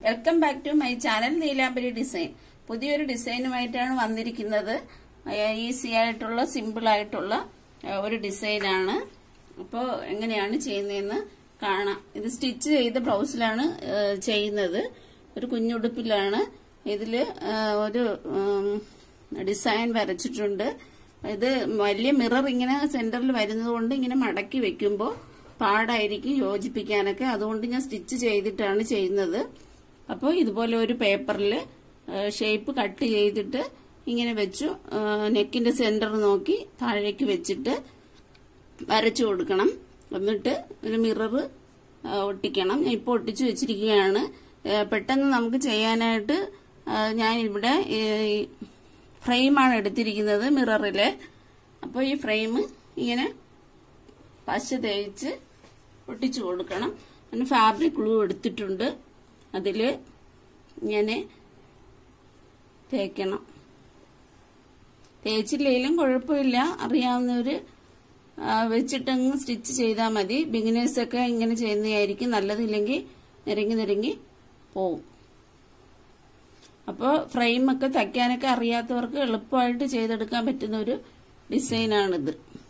welcome back to my channel Neelambari design പുതിയൊരു ഡിസൈനുമായിട്ടാണ് വന്നിരിക്കുന്നത് ഈസി ആയിട്ടുള്ള സിമ്പിൾ ആയിട്ടുള്ള ഏഹ്, ഒരു ഡിസൈനാണ് അപ്പോൾ എങ്ങനെയാണ് ചെയ്യുന്നതെന്ന് കാണാം ഇത് സ്റ്റിച്ച് ചെയ്ത ബ്ലൗസിലാണ് ഏഹ്, ചെയ്യുന്നത് ഒരു കുഞ്ഞുടുപ്പിലാണ് ഇതിൽ ഒരു ഉം, ഡിസൈൻ വരച്ചിട്ടുണ്ട് ഇത് വലിയ മിറർ ഇങ്ങനെ സെന്ററിൽ വരുന്നത് കൊണ്ട് ഇങ്ങനെ മടക്കി വെക്കുമ്പോൾ പാടായിരിക്കും യോജിപ്പിക്കാനൊക്കെ അതുകൊണ്ട് ഞാൻ സ്റ്റിച്ച് ചെയ്തിട്ടാണ് ചെയ്യുന്നത് അപ്പോൾ ഇതുപോലെ ഒരു പേപ്പറിൽ ഷേപ്പ് കട്ട് ചെയ്തിട്ട് ഇങ്ങനെ വെച്ചു നെക്കിന്റെ സെന്റർ നോക്കി താഴേക്ക് വെച്ചിട്ട് വരച്ചു കൊടുക്കണം എന്നിട്ട് ഒരു മിറർ ഒട്ടിക്കണം ഞാൻ ഇപ്പോൾ ഒട്ടിച്ചു വെച്ചിരിക്കുകയാണ് ആ, പെട്ടെന്ന് നമുക്ക് ചെയ്യാനായിട്ട് ആ, ഞാൻ ഇവിടെ ഈ ഫ്രെയിമാണ് എടുത്തിരിക്കുന്നത് മിററില് അപ്പോൾ ഈ ഫ്രെയിം ഇങ്ങനെ പശ തേച്ച് ഒട്ടിച്ചു കൊടുക്കണം അതിന് ഫാബ്രിക് ഗ്ലൂ എടുത്തിട്ടുണ്ട് അതിൽ ഇങ്ങനെ തേക്കണം തേച്ചില്ലെങ്കിലും കുഴപ്പമില്ല അറിയാവുന്നവര് ആ, വെച്ചിട്ടങ്ങ് സ്റ്റിച്ച് ചെയ്താൽ മതി ബിഗിനേഴ്സൊക്കെ ഇങ്ങനെ ചെയ്യുന്നതായിരിക്കും നല്ലതില്ലെങ്കിൽ നിരങ്ങി നിരങ്ങി പോവും അപ്പോൾ ഫ്രെയിമൊക്കെ തയ്ക്കാനൊക്കെ അറിയാത്തവർക്ക് എളുപ്പമായിട്ട് ചെയ്തെടുക്കാൻ പറ്റുന്ന ഒരു ഡിസൈനാണിത്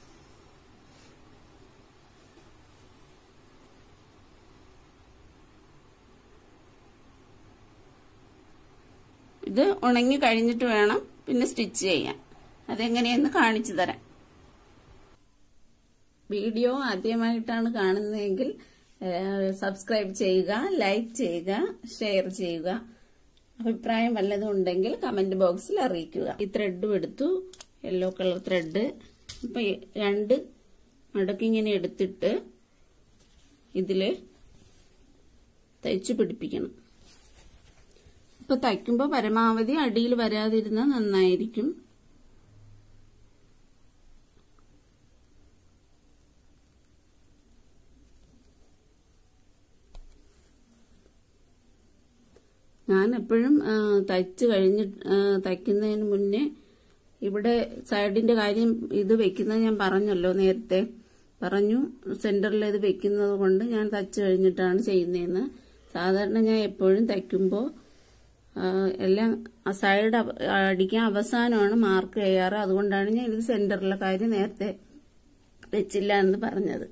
ഇത് ഉണങ്ങി കഴിഞ്ഞിട്ട് വേണം പിന്നെ സ്റ്റിച്ച് ചെയ്യാൻ അതെങ്ങനെയെന്ന് കാണിച്ചു തരാം വീഡിയോ ആദ്യമായിട്ടാണ് കാണുന്നതെങ്കിൽ സബ്സ്ക്രൈബ് ചെയ്യുക ലൈക്ക് ചെയ്യുക ഷെയർ ചെയ്യുക അഭിപ്രായം വല്ലതും ഉണ്ടെങ്കിൽ കമന്റ് ബോക്സിൽ അറിയിക്കുക ഈ ത്രെഡും എടുത്തു യെല്ലോ കളർ ത്രെഡ് ഇപ്പൊ ഈ രണ്ട് മടക്കിങ്ങനെ എടുത്തിട്ട് ഇതില് തയ്ച്ചു പിടിപ്പിക്കണം ഇപ്പൊ തയ്ക്കുമ്പോൾ പരമാവധി അടിയിൽ വരാതിരുന്നാൽ നന്നായിരിക്കും ഞാൻ എപ്പോഴും ആ, തയ്ച്ച് കഴിഞ്ഞ് ആ, തയ്ക്കുന്നതിന് മുന്നേ ഇവിടെ സൈഡിന്റെ കാര്യം ഇത് വെക്കുന്നത് ഞാൻ പറഞ്ഞല്ലോ നേരത്തെ പറഞ്ഞു സെന്ററിൽ ഇത് വെക്കുന്നത് കൊണ്ട് ഞാൻ തയ്ച്ച് കഴിഞ്ഞിട്ടാണ് ചെയ്യുന്നതെന്ന് സാധാരണ ഞാൻ എപ്പോഴും തയ്ക്കുമ്പോൾ ആ, എല്ലാം ആ സൈഡ് അവ- അടിക്കാൻ അവസാനമാണ് മാർക്ക് ചെയ്യാറ് അതുകൊണ്ടാണ് ഞാൻ ഇത് സെന്ററിലെ കാര്യം നേരത്തെ വെച്ചില്ല എന്ന് പറഞ്ഞത്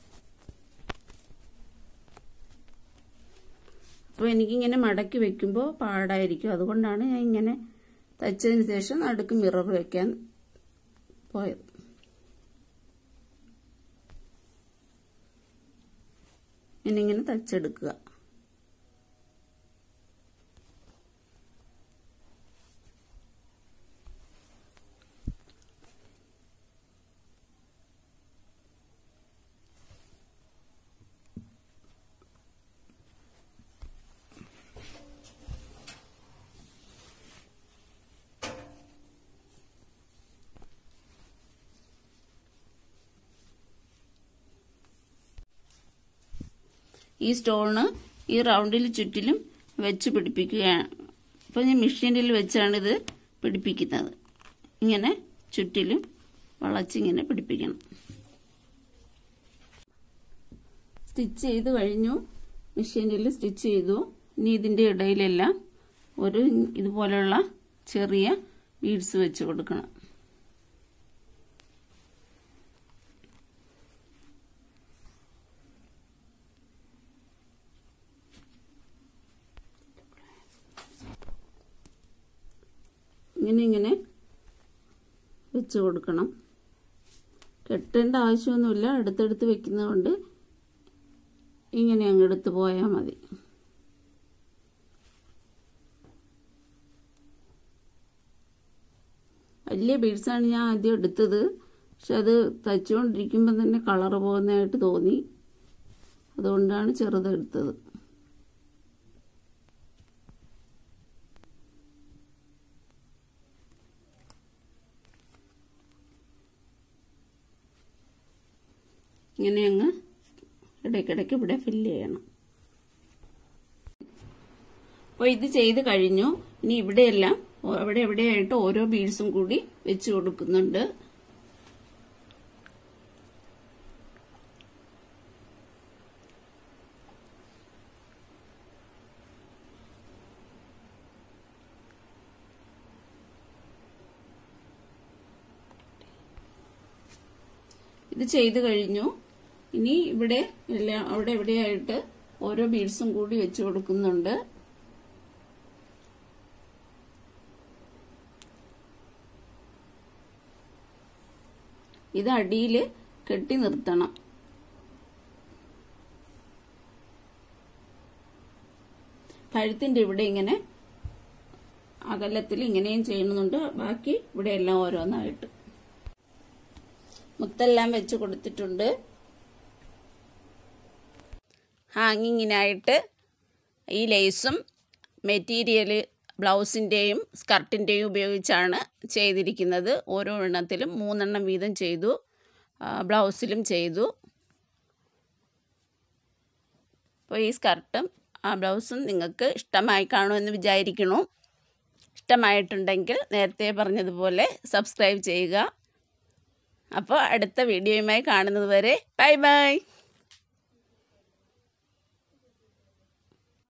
അപ്പോൾ എനിക്കിങ്ങനെ മടക്കി വെക്കുമ്പോൾ പാടായിരിക്കും അതുകൊണ്ടാണ് ഞാൻ ഇങ്ങനെ തച്ചതിന് ശേഷം നടുക്ക് മിറർ വെക്കാൻ പോയത് ഇങ്ങനെ തച്ചെടുക്കുക ഈ സ്റ്റോണ് ഈ റൗണ്ടിൽ ചുറ്റിലും വെച്ച് പിടിപ്പിക്കുകയാണ് അപ്പോൾ ഞാൻ മെഷീനിൽ വെച്ചാണ് ഇത് പിടിപ്പിക്കുന്നത് ഇങ്ങനെ ചുറ്റിലും വളച്ചിങ്ങനെ പിടിപ്പിക്കണം സ്റ്റിച്ച് ചെയ്ത് കഴിഞ്ഞു മെഷീനിൽ സ്റ്റിച്ച് ചെയ്തു ഇനി ഇതിൻ്റെ ഇടയിലെല്ലാം ഒരു ഇതുപോലെയുള്ള ചെറിയ ബീഡ്സ് വെച്ച് കൊടുക്കണം ഇങ്ങനെ ഇങ്ങനെ വെച്ച് കൊടുക്കണം കെട്ടേണ്ട ആവശ്യമൊന്നുമില്ല അടുത്തടുത്ത് വെക്കുന്നതുകൊണ്ട് ഇങ്ങനെ അങ്ങ് എടുത്ത് പോയാൽ മതി വലിയ ബീഡ്സാണ് ഞാൻ ആദ്യം എടുത്തത് പക്ഷെ അത് തച്ചുകൊണ്ടിരിക്കുമ്പോൾ തന്നെ കളർ പോകുന്നതായിട്ട് തോന്നി അതുകൊണ്ടാണ് ചെറുതെടുത്തത് ഇങ്ങനെ അങ്ങ് ഇടയ്ക്കിടയ്ക്ക് ഇവിടെ ഫില്ല് ചെയ്യണം അപ്പോൾ ഇത് ചെയ്ത് കഴിഞ്ഞു ഇനി ഇവിടെയെല്ലാം ഓ- അവിടെ എവിടെയായിട്ട് ഓരോ ബീഡ്സും കൂടി വെച്ച് കൊടുക്കുന്നുണ്ട് ഇത് ചെയ്ത് കഴിഞ്ഞു ഇനി ഇവിടെ എല്ലാം അവിടെ എവിടെയായിട്ട് ഓരോ ബീഡ്സും കൂടി വെച്ച് കൊടുക്കുന്നുണ്ട് ഇത് അടിയിൽ കെട്ടി നിർത്തണം കഴുത്തിന്റെ ഇവിടെ ഇങ്ങനെ അകലത്തിൽ ഇങ്ങനെയും ചെയ്യുന്നുണ്ട് ബാക്കി ഇവിടെ എല്ലാം ഓരോന്നായിട്ട് മുത്തെല്ലാം വെച്ച് കൊടുത്തിട്ടുണ്ട് ഹാങ്ങിങ്ങിനായിട്ട് ഈ ലേസും മെറ്റീരിയൽ ബ്ലൗസിൻ്റെയും സ്കർട്ടിൻ്റെയും ഉപയോഗിച്ചാണ് ചെയ്തിരിക്കുന്നത് ഓരോ എണ്ണത്തിലും മൂന്നെണ്ണം വീതം ചെയ്തു ബ്ലൗസിലും ചെയ്തു അപ്പോൾ ഈ സ്കർട്ടും ആ ബ്ലൗസും നിങ്ങൾക്ക് ഇഷ്ടമായി കാണുമെന്ന് വിചാരിക്കണു ഇഷ്ടമായിട്ടുണ്ടെങ്കിൽ നേരത്തെ പറഞ്ഞതുപോലെ സബ്സ്ക്രൈബ് ചെയ്യുക അപ്പോൾ അടുത്ത വീഡിയോയുമായി കാണുന്നത് വരെ ബൈ ബൈ